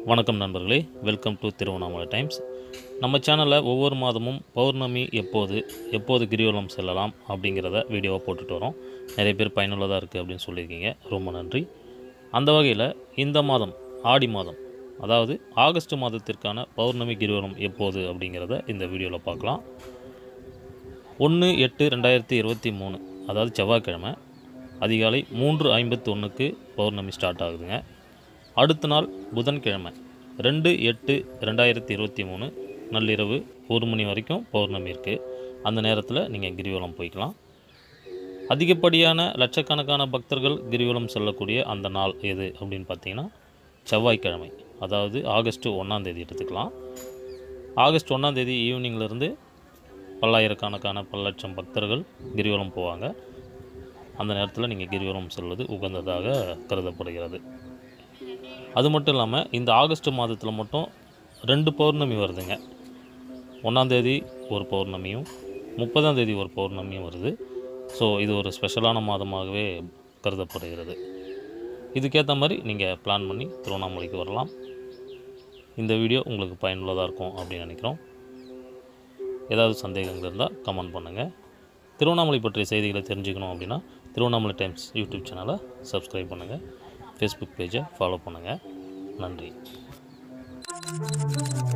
வணக்கம் நண்பர்களே welcome to Tiruvannamalai times நம்ம சேனலில் ஒவ்வொரு மாதமும் பௌர்ணமி எப்போது எப்போது கிரிவலம் செல்லலாம் அப்படிங்கிறத வீடியோவாக போட்டுட்டு வரோம் நிறைய பேர் பயனுள்ளதாக இருக்குது அப்படின்னு சொல்லியிருக்கீங்க ரொம்ப நன்றி அந்த வகையில் இந்த மாதம் ஆடி மாதம் அதாவது ஆகஸ்ட் மாதத்திற்கான பௌர்ணமி கிரிவலம் எப்போது அப்படிங்கிறத இந்த வீடியோவில் பார்க்கலாம் ஒன்று எட்டு ரெண்டாயிரத்தி இருபத்தி மூணு அதாவது செவ்வாய்க்கிழமை அதிகாலை மூன்று ஐம்பத்தி ஒன்றுக்கு பௌர்ணமி ஸ்டார்ட் ஆகுதுங்க அடுத்த நாள் புதன்கிழமை ரெண்டு எட்டு ரெண்டாயிரத்தி இருபத்தி மூணு நள்ளிரவு ஒரு மணி வரைக்கும் பௌர்ணமி இருக்குது அந்த நேரத்தில் நீங்கள் கிரிவலம் போய்க்கலாம் அதிகப்படியான லட்சக்கணக்கான பக்தர்கள் கிரிவலம் செல்லக்கூடிய அந்த நாள் எது அப்படின்னு பார்த்தீங்கன்னா செவ்வாய்க்கிழமை அதாவது ஆகஸ்ட் ஒன்றாந்தேதி எடுத்துக்கலாம் ஆகஸ்ட் ஒன்றாந்தேதி ஈவினிங்லேருந்து பல்லாயிரக்கணக்கான பல லட்சம் பக்தர்கள் கிரிவலம் போவாங்க அந்த நேரத்தில் நீங்கள் கிரிவலம் செல்வது உகந்ததாக கருதப்படுகிறது அது மட்டும் இல்லாமல் இந்த ஆகஸ்ட் மாதத்தில் மட்டும் ரெண்டு பௌர்ணமி வருதுங்க ஒன்றாந்தேதி ஒரு பௌர்ணமியும் முப்பதாம் தேதி ஒரு பௌர்ணமியும் வருது ஸோ இது ஒரு ஸ்பெஷலான மாதமாகவே கருதப்படுகிறது இதுக்கேற்ற மாதிரி நீங்கள் பிளான் பண்ணி திருவண்ணாமலைக்கு வரலாம் இந்த வீடியோ உங்களுக்கு பயனுள்ளதாக இருக்கும் அப்படின்னு நினைக்கிறோம் ஏதாவது சந்தேகங்கள் இருந்தால் கமெண்ட் பண்ணுங்கள் திருவண்ணாமலை பற்றிய செய்திகளை தெரிஞ்சுக்கணும் அப்படின்னா திருவண்ணாமலை டைம்ஸ் யூடியூப் சேனலை சப்ஸ்கிரைப் பண்ணுங்கள் ஃபேஸ்புக் பேஜை ஃபாலோ பண்ணுங்கள் நன்றி